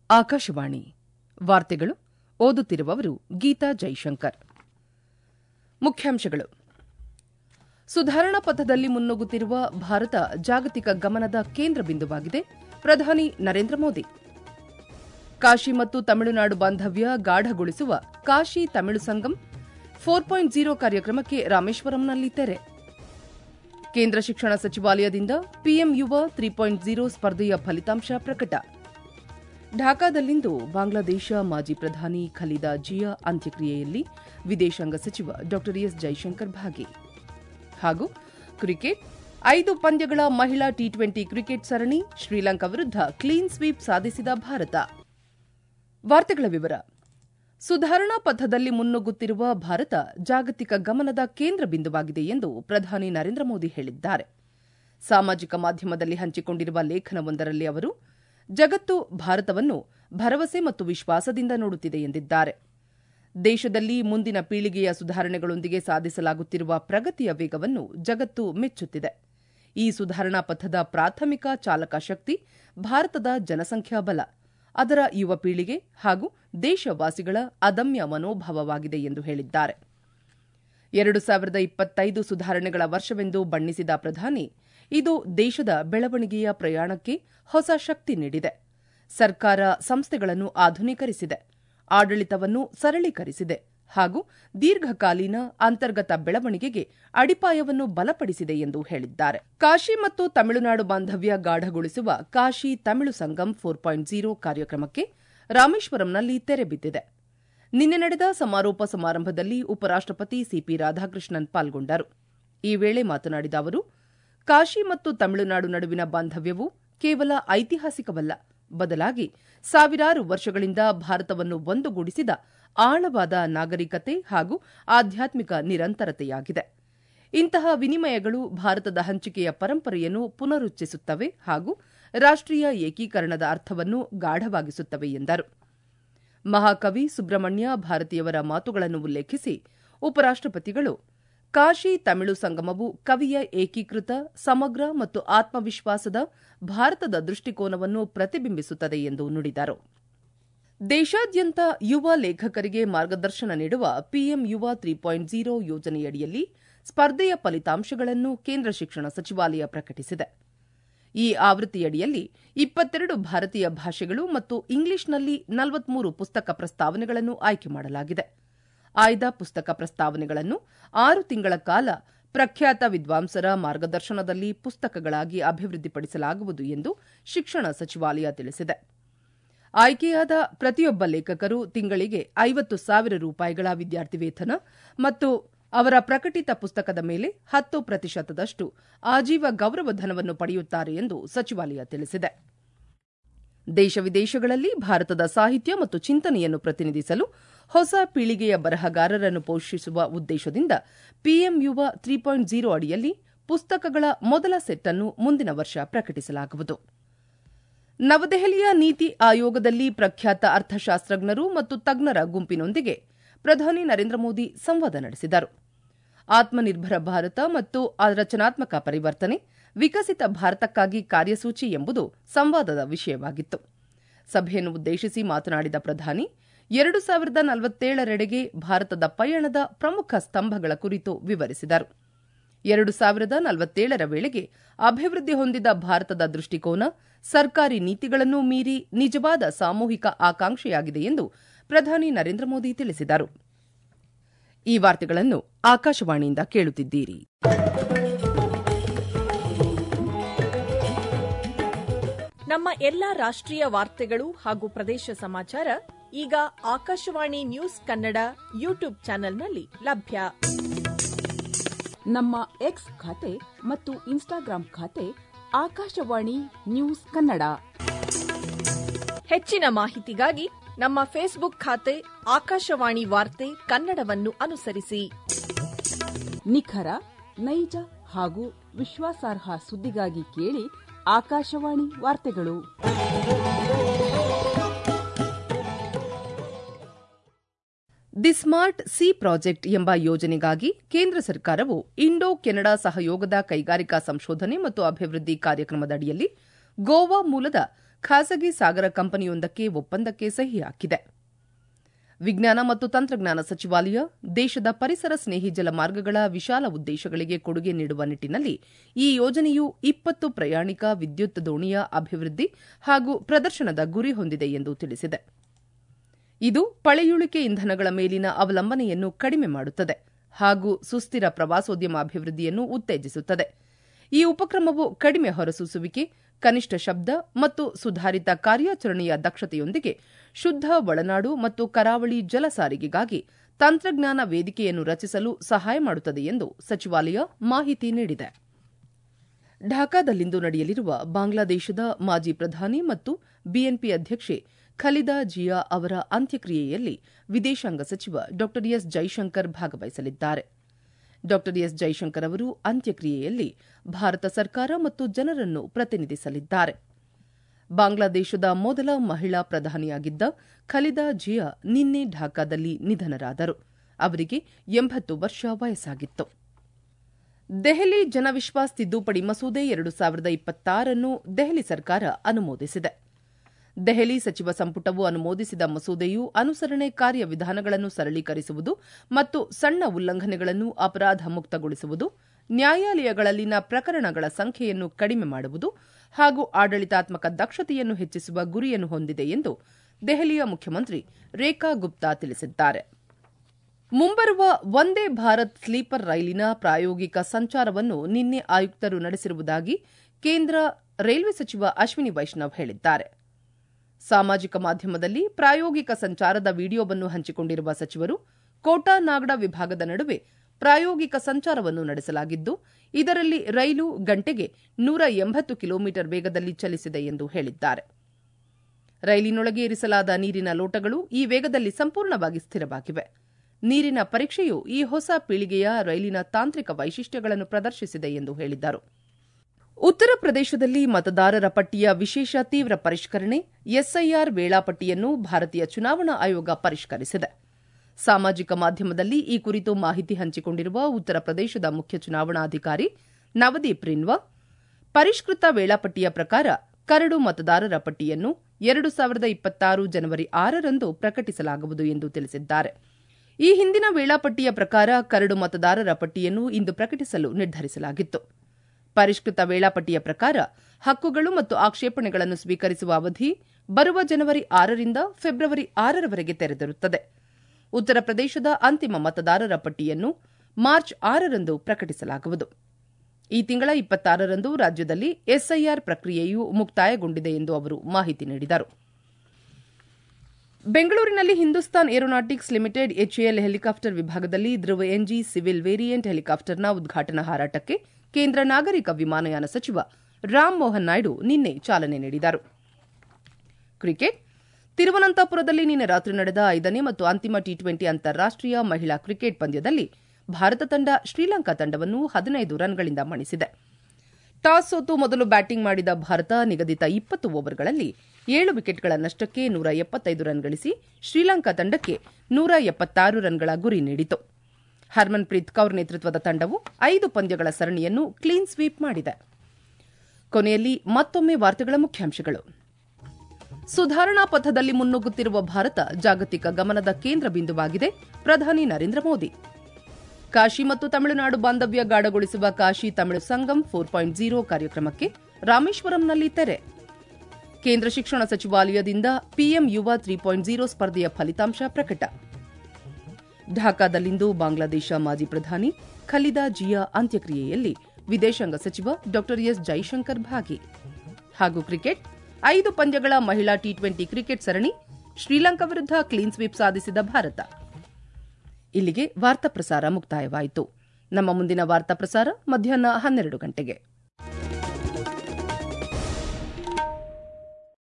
ಆಕಾಶವಾಣಿ ವಾರ್ತೆಗಳು ಓದುತ್ತಿರುವವರು ಗೀತಾ ಜೈಶಂಕರ್ ಮುಖ್ಯಾಂಶಗಳು ಸುಧಾರಣಾ ಪಥದಲ್ಲಿ ಮುನ್ನುಗ್ಗುತ್ತಿರುವ ಭಾರತ ಜಾಗತಿಕ ಗಮನದ ಕೇಂದ್ರ ಬಿಂದುವಾಗಿದೆ ಪ್ರಧಾನಿ ನರೇಂದ್ರ ಮೋದಿ ಕಾಶಿ ಮತ್ತು ತಮಿಳುನಾಡು ಬಾಂಧವ್ಯ ಗಾಢಗೊಳಿಸುವ Kashi Tamil Sangam four point zero ಕಾರ್ಯಕ್ರಮಕ್ಕೆ ರಾಮೇಶ್ವರಂನಲ್ಲಿ ತೆರೆ ಕೇಂದ್ರ ಶಿಕ್ಷಣ ಸಚಿವಾಲಯದಿಂದ ಪಿಎಂ ಯುವ ತ್ರೀ ಪಾಯಿಂಟ್ ಜೀರೋ ಸ್ಪರ್ಧೆಯ ಫಲಿತಾಂಶ ಪ್ರಕಟ ಢಾಕಾದಲ್ಲಿಂದು ಬಾಂಗ್ಲಾದೇಶ ಮಾಜಿ ಪ್ರಧಾನಿ ಖಲೀದಾ ಜಿಯಾ ಅಂತ್ಯಕ್ರಿಯೆಯಲ್ಲಿ ವಿದೇಶಾಂಗ ಸಚಿವ ಡಾ ಎಸ್ ಜೈಶಂಕರ್ ಭಾಗಿ ಹಾಗೂ ಕ್ರಿಕೆಟ್ ಐದು ಪಂದ್ಯಗಳ ಮಹಿಳಾ ಟಿ ಟ್ವೆಂಟಿ ಕ್ರಿಕೆಟ್ ಸರಣಿ ಶ್ರೀಲಂಕಾ ವಿರುದ್ಧ ಕ್ಲೀನ್ ಸ್ವೀಪ್ ಸಾಧಿಸಿದ ಭಾರತ ವಾರ್ತೆಗಳ ವಿವರ ಸುಧಾರಣಾ ಪಥದಲ್ಲಿ ಮುನ್ನುಗ್ಗುತ್ತಿರುವ ಭಾರತ ಜಾಗತಿಕ ಗಮನದ ಕೇಂದ್ರ ಬಿಂದುವಾಗಿದೆ ಎಂದು ಪ್ರಧಾನಿ ನರೇಂದ್ರ ಮೋದಿ ಹೇಳಿದ್ದಾರೆ ಸಾಮಾಜಿಕ ಮಾಧ್ಯಮದಲ್ಲಿ ಹಂಚಿಕೊಂಡಿರುವ ಲೇಖನವೊಂದರಲ್ಲಿ ಅವರು ಜಗತ್ತು ಭಾರತವನ್ನು ಭರವಸೆ ಮತ್ತು ವಿಶ್ವಾಸದಿಂದ ನೋಡುತ್ತಿದೆ ಎಂದಿದ್ದಾರೆ ದೇಶದಲ್ಲಿ ಮುಂದಿನ ಪೀಳಿಗೆಯ ಸುಧಾರಣೆಗಳೊಂದಿಗೆ ಸಾಧಿಸಲಾಗುತ್ತಿರುವ ಪ್ರಗತಿಯ ವೇಗವನ್ನು ಜಗತ್ತು ಮೆಚ್ಚುತ್ತಿದೆ ಈ ಸುಧಾರಣಾ ಪಥದ ಪ್ರಾಥಮಿಕ ಚಾಲಕ ಶಕ್ತಿ ಭಾರತದ ಜನಸಂಖ್ಯಾ ಬಲ ಅದರ ಯುವ ಪೀಳಿಗೆ ಹಾಗೂ ದೇಶವಾಸಿಗಳ ಅದಮ್ಯ ಮನೋಭಾವವಾಗಿದೆ ಎಂದು ಹೇಳಿದ್ದಾರೆ ಎರಡು ಸಾವಿರದ ಇಪ್ಪತ್ತೈದು ಸುಧಾರಣೆಗಳ ವರ್ಷವೆಂದು ಬಣ್ಣಿಸಿದ ಪ್ರಧಾನಿ ಇದು ದೇಶದ ಬೆಳವಣಿಗೆಯ ಪ್ರಯಾಣಕ್ಕೆ ಹೊಸ ಶಕ್ತಿ ನೀಡಿದೆ ಸರ್ಕಾರ ಸಂಸ್ಥೆಗಳನ್ನು ಆಧುನೀಕರಿಸಿದೆ ಆಡಳಿತವನ್ನು ಸರಳೀಕರಿಸಿದೆ ಹಾಗೂ ದೀರ್ಘಕಾಲೀನ ಅಂತರ್ಗತ ಬೆಳವಣಿಗೆಗೆ ಅಡಿಪಾಯವನ್ನು ಬಲಪಡಿಸಿದೆ ಎಂದು ಹೇಳಿದ್ದಾರೆ ಕಾಶಿ ಮತ್ತು ತಮಿಳುನಾಡು ಬಾಂಧವ್ಯ ಗಾಢಗೊಳಿಸುವ Kashi Tamil Sangam four point zero ಕಾರ್ಯಕ್ರಮಕ್ಕೆ ರಾಮೇಶ್ವರಂನಲ್ಲಿ ತೆರೆ ಬಿದ್ದಿದೆ ನಿನ್ನೆ ನಡೆದ ಸಮಾರೋಪ ಸಮಾರಂಭದಲ್ಲಿ ಉಪರಾಷ್ಟಪತಿ ಸಿಪಿ ರಾಧಾಕೃಷ್ಣನ್ ಪಾಲ್ಗೊಂಡರು ಈ ವೇಳೆ ಮಾತನಾಡಿದ ಅವರು ಕಾಶಿ ಮತ್ತು ತಮಿಳುನಾಡು ನಡುವಿನ ಬಾಂಧವ್ಯವು ಕೇವಲ ಐತಿಹಾಸಿಕವಲ್ಲ ಬದಲಾಗಿ ಸಾವಿರಾರು ವರ್ಷಗಳಿಂದ ಭಾರತವನ್ನು ಒಂದುಗೂಡಿಸಿದ ಆಳವಾದ ನಾಗರಿಕತೆ ಹಾಗೂ ಆಧ್ಯಾತ್ಮಿಕ ನಿರಂತರತೆಯಾಗಿದೆ ಇಂತಹ ವಿನಿಮಯಗಳು ಭಾರತದ ಹಂಚಿಕೆಯ ಪರಂಪರೆಯನ್ನು ಪುನರುಚ್ಚಿಸುತ್ತವೆ ಹಾಗೂ ರಾಷ್ಟೀಯ ಏಕೀಕರಣದ ಅರ್ಥವನ್ನು ಗಾಢವಾಗಿಸುತ್ತವೆ ಎಂದರು ಮಹಾಕವಿ ಸುಬ್ರಹ್ಮಣ್ಯ ಭಾರತಿಯವರ ಮಾತುಗಳನ್ನು ಉಲ್ಲೇಖಿಸಿ ಉಪರಾಷ್ಟಪತಿಗಳು ಕಾಶಿ ತಮಿಳು ಸಂಗಮವು ಕವಿಯ ಏಕೀಕೃತ ಸಮಗ್ರ ಮತ್ತು ಆತ್ಮವಿಶ್ವಾಸದ ಭಾರತದ ದೃಷ್ಟಿಕೋನವನ್ನು ಪ್ರತಿಬಿಂಬಿಸುತ್ತದೆ ಎಂದು ನುಡಿದರು ದೇಶಾದ್ಯಂತ ಯುವ ಲೇಖಕರಿಗೆ ಮಾರ್ಗದರ್ಶನ ನೀಡುವ ಪಿಎಂ ಯುವ ತ್ರೀ ಪಾಯಿಂಟ್ ಜೀರೋ ಯೋಜನೆಯಡಿಯಲ್ಲಿ ಸ್ಪರ್ಧೆಯ ಫಲಿತಾಂಶಗಳನ್ನು ಕೇಂದ್ರ ಶಿಕ್ಷಣ ಸಚಿವಾಲಯ ಪ್ರಕಟಿಸಿದೆ ಈ ಆವೃತ್ತಿಯಡಿಯಲ್ಲಿ ಇಪ್ಪತ್ತೆರಡು ಭಾರತೀಯ ಭಾಷೆಗಳು ಮತ್ತು ಇಂಗ್ಲಿಷ್ನಲ್ಲಿ ನಲವತ್ಮೂರು ಪುಸ್ತಕ ಪ್ರಸ್ತಾವನೆಗಳನ್ನು ಆಯ್ಕೆ ಮಾಡಲಾಗಿದೆ ಆಯ್ದ ಪುಸ್ತಕ ಪ್ರಸ್ತಾವನೆಗಳನ್ನು ಆರು ತಿಂಗಳ ಕಾಲ ಪ್ರಖ್ಯಾತ ವಿದ್ವಾಂಸರ ಮಾರ್ಗದರ್ಶನದಲ್ಲಿ ಪುಸ್ತಕಗಳಾಗಿ ಅಭಿವೃದ್ಧಿಪಡಿಸಲಾಗುವುದು ಎಂದು ಶಿಕ್ಷಣ ಸಚಿವಾಲಯ ತಿಳಿಸಿದೆ ಆಯ್ಕೆಯಾದ ಪ್ರತಿಯೊಬ್ಬ ಲೇಖಕರು ತಿಂಗಳಿಗೆ ಐವತ್ತು ಸಾವಿರ ರೂಪಾಯಿಗಳ ವಿದ್ಯಾರ್ಥಿ ವೇತನ ಮತ್ತು ಅವರ ಪ್ರಕಟಿತ ಪುಸ್ತಕದ ಮೇಲೆ ಹತ್ತು ಪ್ರತಿಶತದಷ್ಟು ಆಜೀವ ಗೌರವಧನವನ್ನು ಪಡೆಯುತ್ತಾರೆ ಎಂದು ಸಚಿವಾಲಯ ತಿಳಿಸಿದೆ ದೇಶ ವಿದೇಶಗಳಲ್ಲಿ ಭಾರತದ ಸಾಹಿತ್ಯ ಮತ್ತು ಚಿಂತನೆಯನ್ನು ಪ್ರತಿನಿಧಿಸಲು ಹೊಸ ಪೀಳಿಗೆಯ ಬರಹಗಾರರನ್ನು ಪೋಷಿಸುವ ಉದ್ದೇಶದಿಂದ ಪಿಎಂ ಯುವ ತ್ರೀ ಪಾಯಿಂಟ್ ಜೀರೋ ಅಡಿಯಲ್ಲಿ ಪುಸ್ತಕಗಳ ಮೊದಲ ಸೆಟ್ ಅನ್ನು ಮುಂದಿನ ವರ್ಷ ಪ್ರಕಟಿಸಲಾಗುವುದು ನವದೆಹಲಿಯ ನೀತಿ ಆಯೋಗದಲ್ಲಿ ಪ್ರಖ್ಯಾತ ಅರ್ಥಶಾಸ್ತ್ರಜ್ಞರು ಮತ್ತು ತಜ್ಞರ ಗುಂಪಿನೊಂದಿಗೆ ಪ್ರಧಾನಿ ನರೇಂದ್ರ ಮೋದಿ ಸಂವಾದ ನಡೆಸಿದರು ಆತ್ಮನಿರ್ಭರ ಭಾರತ ಮತ್ತು ರಚನಾತ್ಮಕ ಪರಿವರ್ತನೆ ವಿಕಸಿತ ಭಾರತಕ್ಕಾಗಿ ಕಾರ್ಯಸೂಚಿ ಎಂಬುದು ಸಂವಾದದ ವಿಷಯವಾಗಿತ್ತು ಸಭೆಯನ್ನು ಉದ್ದೇಶಿಸಿ ಮಾತನಾಡಿದ ಪ್ರಧಾನಿ ಎರಡು ಸಾವಿರದ ನಲವತ್ತೇಳರೆಡೆಗೆ ಭಾರತದ ಪಯಣದ ಪ್ರಮುಖ ಸ್ತಂಭಗಳ ಕುರಿತು ವಿವರಿಸಿದರು ಎರಡು ಸಾವಿರದ ನಲವತ್ತೇಳರ ವೇಳೆಗೆ ಅಭಿವೃದ್ಧಿ ಹೊಂದಿದ ಭಾರತದ ದೃಷ್ಟಿಕೋನ ಸರ್ಕಾರಿ ನೀತಿಗಳನ್ನು ಮೀರಿ ನಿಜವಾದ ಸಾಮೂಹಿಕ ಆಕಾಂಕ್ಷೆಯಾಗಿದೆ ಎಂದು ಪ್ರಧಾನಿ ನರೇಂದ್ರ ಮೋದಿ ತಿಳಿಸಿದರು ಈ ವಾರ್ತೆಗಳನ್ನು ಆಕಾಶವಾಣಿಯಿಂದ ಕೇಳುತ್ತಿದ್ದೀರಿ ನಮ್ಮ ಎಲ್ಲಾ ರಾಷ್ಟ್ರೀಯ ವಾರ್ತೆಗಳು ಹಾಗೂ ಪ್ರದೇಶ ಸಮಾಚಾರ ಈಗ ಆಕಾಶವಾಣಿ ನ್ಯೂಸ್ ಕನ್ನಡ ಯೂಟ್ಯೂಬ್ ಚಾನೆಲ್ನಲ್ಲಿ ಲಭ್ಯ ನಮ್ಮ ಎಕ್ಸ್ ಖಾತೆ ಮತ್ತು ಇನ್ಸ್ಟಾಗ್ರಾಂ ಖಾತೆ ಆಕಾಶವಾಣಿ ನ್ಯೂಸ್ ಕನ್ನಡ ಹೆಚ್ಚಿನ ಮಾಹಿತಿಗಾಗಿ ನಮ್ಮ ಫೇಸ್ಬುಕ್ ಖಾತೆ ಆಕಾಶವಾಣಿ ವಾರ್ತೆ ಕನ್ನಡವನ್ನು ಅನುಸರಿಸಿ ನಿಖರ ನೈಜ ಹಾಗೂ ವಿಶ್ವಾಸಾರ್ಹ ಸುದ್ದಿಗಾಗಿ ಕೇಳಿ ಆಕಾಶವಾಣಿ ವಾರ್ತೆಗಳು ದಿ ಸ್ಮಾರ್ಟ್ ಸಿ ಪ್ರಾಜೆಕ್ಟ್ ಎಂಬ ಯೋಜನೆಗಾಗಿ ಕೇಂದ್ರ ಸರ್ಕಾರವು ಇಂಡೋ ಕೆನಡಾ ಸಹಯೋಗದ ಕೈಗಾರಿಕಾ ಸಂಶೋಧನೆ ಮತ್ತು ಅಭಿವೃದ್ಧಿ ಕಾರ್ಯಕ್ರಮದ ಅಡಿಯಲ್ಲಿ ಗೋವಾ ಮೂಲದ ಖಾಸಗಿ ಸಾಗರ ಕಂಪನಿಯೊಂದಕ್ಕೆ ಒಪ್ಪಂದಕ್ಕೆ ಸಹಿ ಹಾಕಿದೆ ವಿಜ್ಞಾನ ಮತ್ತು ತಂತ್ರಜ್ಞಾನ ಸಚಿವಾಲಯ ದೇಶದ ಪರಿಸರ ಸ್ನೇಹಿ ಜಲಮಾರ್ಗಗಳ ವಿಶಾಲ ಉದ್ದೇಶಗಳಿಗೆ ಕೊಡುಗೆ ನೀಡುವ ನಿಟ್ಟಿನಲ್ಲಿ ಈ ಯೋಜನೆಯು ಇಪ್ಪತ್ತು ಪ್ರಯಾಣಿಕ ವಿದ್ಯುತ್ ದೋಣಿಯ ಅಭಿವೃದ್ಧಿ ಹಾಗೂ ಪ್ರದರ್ಶನದ ಗುರಿ ಹೊಂದಿದೆ ಎಂದು ತಿಳಿಸಿದೆ ಇದು ಪಳೆಯುಳಿಕೆ ಇಂಧನಗಳ ಮೇಲಿನ ಅವಲಂಬನೆಯನ್ನು ಕಡಿಮೆ ಮಾಡುತ್ತದೆ ಹಾಗೂ ಸುಸ್ಥಿರ ಪ್ರವಾಸೋದ್ಯಮ ಅಭಿವೃದ್ಧಿಯನ್ನು ಉತ್ತೇಜಿಸುತ್ತದೆ ಈ ಉಪಕ್ರಮವು ಕಡಿಮೆ ಹೊರಸೂಸುವಿಕೆ ಕನಿಷ್ಠ ಶಬ್ದ ಮತ್ತು ಸುಧಾರಿತ ಕಾರ್ಯಾಚರಣೆಯ ದಕ್ಷತೆಯೊಂದಿಗೆ ಶುದ್ಧ ಒಳನಾಡು ಮತ್ತು ಕರಾವಳಿ ಜಲ ಸಾರಿಗೆಗಾಗಿ ತಂತ್ರಜ್ಞಾನ ವೇದಿಕೆಯನ್ನು ರಚಿಸಲು ಸಹಾಯ ಮಾಡುತ್ತದೆ ಎಂದು ಸಚಿವಾಲಯ ಮಾಹಿತಿ ನೀಡಿದೆ ಢಾಕಾದಲ್ಲಿಂದು ನಡೆಯಲಿರುವ ಬಾಂಗ್ಲಾದೇಶದ ಮಾಜಿ ಪ್ರಧಾನಿ ಮತ್ತು ಬಿಎನ್ಪಿ ಅಧ್ಯಕ್ಷೆ ಖಲಿದಾ ಜಿಯಾ ಅವರ ಅಂತ್ಯಕ್ರಿಯೆಯಲ್ಲಿ ವಿದೇಶಾಂಗ ಸಚಿವ ಡಾ ಎಸ್ ಜೈಶಂಕರ್ ಭಾಗವಹಿಸಲಿದ್ದಾರೆ ಡಾ ಎಸ್ ಜೈಶಂಕರ್ ಅವರು ಅಂತ್ಯಕ್ರಿಯೆಯಲ್ಲಿ ಭಾರತ ಸರ್ಕಾರ ಮತ್ತು ಜನರನ್ನು ಪ್ರತಿನಿಧಿಸಲಿದ್ದಾರೆ ಬಾಂಗ್ಲಾದೇಶದ ಮೊದಲ ಮಹಿಳಾ ಪ್ರಧಾನಿಯಾಗಿದ್ದ ಖಲಿದಾ ಜಿಯಾ ನಿನ್ನೆ ಢಾಕಾದಲ್ಲಿ ನಿಧನರಾದರು ಅವರಿಗೆ ಎಂಬತ್ತು ವರ್ಷ ವಯಸ್ಸಾಗಿತ್ತು ದೆಹಲಿ ಜನವಿಶ್ವಾಸ್ ತಿದ್ದುಪಡಿ ಮಸೂದೆ ಎರಡು ಸಾವಿರದ ಇಪ್ಪತ್ತಾರನ್ನು ದೆಹಲಿ ಸರ್ಕಾರ ಅನುಮೋದಿಸಿದೆ ದೆಹಲಿ ಸಚಿವ ಸಂಪುಟವು ಅನುಮೋದಿಸಿದ ಮಸೂದೆಯು ಅನುಸರಣೆ ಕಾರ್ಯವಿಧಾನಗಳನ್ನು ಸರಳೀಕರಿಸುವುದು ಮತ್ತು ಸಣ್ಣ ಉಲ್ಲಂಘನೆಗಳನ್ನು ಅಪರಾಧ ಮುಕ್ತಗೊಳಿಸುವುದು ನ್ಯಾಯಾಲಯಗಳಲ್ಲಿನ ಪ್ರಕರಣಗಳ ಸಂಖ್ಯೆಯನ್ನು ಕಡಿಮೆ ಮಾಡುವುದು ಹಾಗೂ ಆಡಳಿತಾತ್ಮಕ ದಕ್ಷತೆಯನ್ನು ಹೆಚ್ಚಿಸುವ ಗುರಿಯನ್ನು ಹೊಂದಿದೆ ಎಂದು ದೆಹಲಿಯ ಮುಖ್ಯಮಂತ್ರಿ ರೇಖಾ ಗುಪ್ತಾ ತಿಳಿಸಿದ್ದಾರೆ ಮುಂಬರುವ ವಂದೇ ಭಾರತ್ ಸ್ಲೀಪರ್ ರೈಲಿನ ಪ್ರಾಯೋಗಿಕ ಸಂಚಾರವನ್ನು ನಿನ್ನೆ ಆಯುಕ್ತರು ನಡೆಸಿರುವುದಾಗಿ ಕೇಂದ್ರ ರೈಲ್ವೆ ಸಚಿವ ಅಶ್ವಿನಿ ವೈಷ್ಣವ್ ಹೇಳಿದ್ದಾರೆ ಸಾಮಾಜಿಕ ಮಾಧ್ಯಮದಲ್ಲಿ ಪ್ರಾಯೋಗಿಕ ಸಂಚಾರದ ವಿಡಿಯೋವನ್ನು ಹಂಚಿಕೊಂಡಿರುವ ಸಚಿವರು ಕೋಟಾ ನಾಗಡ ವಿಭಾಗದ ನಡುವೆ ಪ್ರಾಯೋಗಿಕ ಸಂಚಾರವನ್ನು ನಡೆಸಲಾಗಿದ್ದು ಇದರಲ್ಲಿ ರೈಲು ಗಂಟೆಗೆ ನೂರ ಎಂಬತ್ತು ಕಿಲೋಮೀಟರ್ ವೇಗದಲ್ಲಿ ಚಲಿಸಿದೆ ಎಂದು ಹೇಳಿದ್ದಾರೆ ರೈಲಿನೊಳಗೆ ಇರಿಸಲಾದ ನೀರಿನ ಲೋಟಗಳು ಈ ವೇಗದಲ್ಲಿ ಸಂಪೂರ್ಣವಾಗಿ ಸ್ಥಿರವಾಗಿವೆ ನೀರಿನ ಪರೀಕ್ಷೆಯು ಈ ಹೊಸ ಪೀಳಿಗೆಯ ರೈಲಿನ ತಾಂತ್ರಿಕ ವೈಶಿಷ್ಟ್ಯಗಳನ್ನು ಪ್ರದರ್ಶಿಸಿದೆ ಎಂದು ಹೇಳಿದ್ದರು ಉತ್ತರ ಪ್ರದೇಶದಲ್ಲಿ ಮತದಾರರ ಪಟ್ಟಿಯ ವಿಶೇಷ ತೀವ್ರ ಪರಿಷ್ಕರಣೆ ಎಸ್ಐಆರ್ ವೇಳಾಪಟ್ಟಿಯನ್ನು ಭಾರತೀಯ ಚುನಾವಣಾ ಆಯೋಗ ಪರಿಷ್ಕರಿಸಿದೆ ಸಾಮಾಜಿಕ ಮಾಧ್ಯಮದಲ್ಲಿ ಈ ಕುರಿತು ಮಾಹಿತಿ ಹಂಚಿಕೊಂಡಿರುವ ಉತ್ತರ ಪ್ರದೇಶದ ಮುಖ್ಯ ಚುನಾವಣಾಧಿಕಾರಿ ನವದೀಪ್ ರಿನ್ವಾ ಪರಿಷ್ಕೃತ ವೇಳಾಪಟ್ಟಿಯ ಪ್ರಕಾರ ಕರಡು ಮತದಾರರ ಪಟ್ಟಿಯನ್ನು ಎರಡು ಸಾವಿರದ ಇಪ್ಪತ್ತಾರು ಜನವರಿ ಆರರಂದು ಪ್ರಕಟಿಸಲಾಗುವುದು ಎಂದು ತಿಳಿಸಿದ್ದಾರೆ ಈ ಹಿಂದಿನ ವೇಳಾಪಟ್ಟಿಯ ಪ್ರಕಾರ ಕರಡು ಮತದಾರರ ಪಟ್ಟಿಯನ್ನು ಇಂದು ಪ್ರಕಟಿಸಲು ನಿರ್ಧರಿಸಲಾಗಿತ್ತು ಪರಿಷ್ಕೃತ ವೇಳಾಪಟ್ಟಿಯ ಪ್ರಕಾರ ಹಕ್ಕುಗಳು ಮತ್ತು ಆಕ್ಷೇಪಣೆಗಳನ್ನು ಸ್ವೀಕರಿಸುವ ಅವಧಿ ಬರುವ ಜನವರಿ ಆರರಿಂದ ಫೆಬ್ರವರಿ ಆರರವರೆಗೆ ತೆರೆದಿರುತ್ತದೆ ಉತ್ತರ ಪ್ರದೇಶದ ಅಂತಿಮ ಮತದಾರರ ಪಟ್ಟಿಯನ್ನು ಮಾರ್ಚ್ ಆರರಂದು ಪ್ರಕಟಿಸಲಾಗುವುದು ಈ ತಿಂಗಳ ಇಪ್ಪತ್ತಾರರಂದು ರಾಜ್ಯದಲ್ಲಿ ಎಸ್ಐಆರ್ ಪ್ರಕ್ರಿಯೆಯು ಮುಕ್ತಾಯಗೊಂಡಿದೆ ಎಂದು ಅವರು ಮಾಹಿತಿ ನೀಡಿದರು ಬೆಂಗಳೂರಿನಲ್ಲಿ Hindustan aeronautics limited HAL helicopter ವಿಭಾಗದಲ್ಲಿ ಧ್ರುವ ಎನ್ಜಿ ಸಿವಿಲ್ ವೇರಿಯಂಟ್ ಹೆಲಿಕಾಪ್ಟರ್ನ ಉದ್ಘಾಟನಾ ಹಾರಾಟಕ್ಕೆ ಕೇಂದ್ರ ನಾಗರಿಕ ವಿಮಾನಯಾನ ಸಚಿವ ರಾಮ್ ಮೋಹನ್ ನಾಯ್ಡು ನಿನ್ನೆ ಚಾಲನೆ ನೀಡಿದರು ಕ್ರಿಕೆಟ್ ತಿರುವನಂತಪುರದಲ್ಲಿ ನಿನ್ನೆ ರಾತ್ರಿ ನಡೆದ ಐದನೇ ಮತ್ತು ಅಂತಿಮ ಟಿ ಟ್ವೆಂಟಿ ಅಂತಾರಾಷ್ಟೀಯ ಮಹಿಳಾ ಕ್ರಿಕೆಟ್ ಪಂದ್ಯದಲ್ಲಿ ಭಾರತ ತಂಡ ಶ್ರೀಲಂಕಾ ತಂಡವನ್ನು ಹದಿನೈದು ರನ್ಗಳಿಂದ ಮಣಿಸಿದೆ ಟಾಸ್ ಸೋತು ಮೊದಲು ಬ್ಯಾಟಿಂಗ್ ಮಾಡಿದ ಭಾರತ ನಿಗದಿತ ಇಪ್ಪತ್ತು ಓವರ್ಗಳಲ್ಲಿ ಏಳು ವಿಕೆಟ್ಗಳ ನಷ್ಟಕ್ಕೆ ನೂರ ಎಪ್ಪತ್ತೈದು ರನ್ ಗಳಿಸಿ ಶ್ರೀಲಂಕಾ ತಂಡಕ್ಕೆ ನೂರ ಎಪ್ಪತ್ತಾರು ರನ್ಗಳ ಗುರಿ ನೀಡಿತು ಹರ್ಮನ್ಪ್ರೀತ್ ಕೌರ್ ನೇತೃತ್ವದ ತಂಡವು ಐದು ಪಂದ್ಯಗಳ ಸರಣಿಯನ್ನು ಕ್ಲೀನ್ ಸ್ವೀಪ್ ಮಾಡಿದೆ ಕೊನೆಯಲ್ಲಿ ಮತ್ತೊಮ್ಮೆ ವಾರ್ತೆಗಳ ಮುಖ್ಯಾಂಶಗಳು ಸುಧಾರಣಾ ಪಥದಲ್ಲಿ ಮುನ್ನುಗ್ಗುತ್ತಿರುವ ಭಾರತ ಜಾಗತಿಕ ಗಮನದ ಕೇಂದ್ರ ಬಿಂದುವಾಗಿದೆ ಪ್ರಧಾನಿ ನರೇಂದ್ರ ಮೋದಿ ಕಾಶಿ ಮತ್ತು ತಮಿಳುನಾಡು ಬಾಂಧವ್ಯ ಗಾಢಗೊಳಿಸುವ Kashi Tamil Sangam four point zero ಕಾರ್ಯಕ್ರಮಕ್ಕೆ ರಾಮೇಶ್ವರಂನಲ್ಲಿ ತೆರೆ ಕೇಂದ್ರ ಶಿಕ್ಷಣ ಸಚಿವಾಲಯದಿಂದ ಪಿಎಂ ಯುವ ತ್ರೀ ಪಾಯಿಂಟ್ ಜೀರೋ ಸ್ಪರ್ಧೆಯ ಫಲಿತಾಂಶ ಪ್ರಕಟ ಢಾಕಾದಲ್ಲಿಂದು ಬಾಂಗ್ಲಾದೇಶ ಮಾಜಿ ಪ್ರಧಾನಿ ಖಲಿದಾ ಜಿಯಾ ಅಂತ್ಯಕ್ರಿಯೆಯಲ್ಲಿ ವಿದೇಶಾಂಗ ಸಚಿವ ಡಾ ಎಸ್ ಜೈಶಂಕರ್ ಭಾಗಿ ಹಾಗೂ ಕ್ರಿಕೆಟ್ ಐದು ಪಂದ್ಯಗಳ ಮಹಿಳಾ ಟಿ ಟ್ವೆಂಟಿ ಕ್ರಿಕೆಟ್ ಸರಣಿ ಶ್ರೀಲಂಕಾ ವಿರುದ್ಧ ಕ್ಲೀನ್ ಸ್ವೀಪ್ ಸಾಧಿಸಿದ ಭಾರತ ಇಲ್ಲಿಗೆ ವಾರ್ತಾ ಪ್ರಸಾರ ಮುಕ್ತಾಯವಾಯಿತು ನಮ್ಮ ಮುಂದಿನ ವಾರ್ತಾ ಪ್ರಸಾರ ಮಧ್ಯಾಹ್ನ ಹನ್ನೆರಡು ಗಂಟೆಗೆ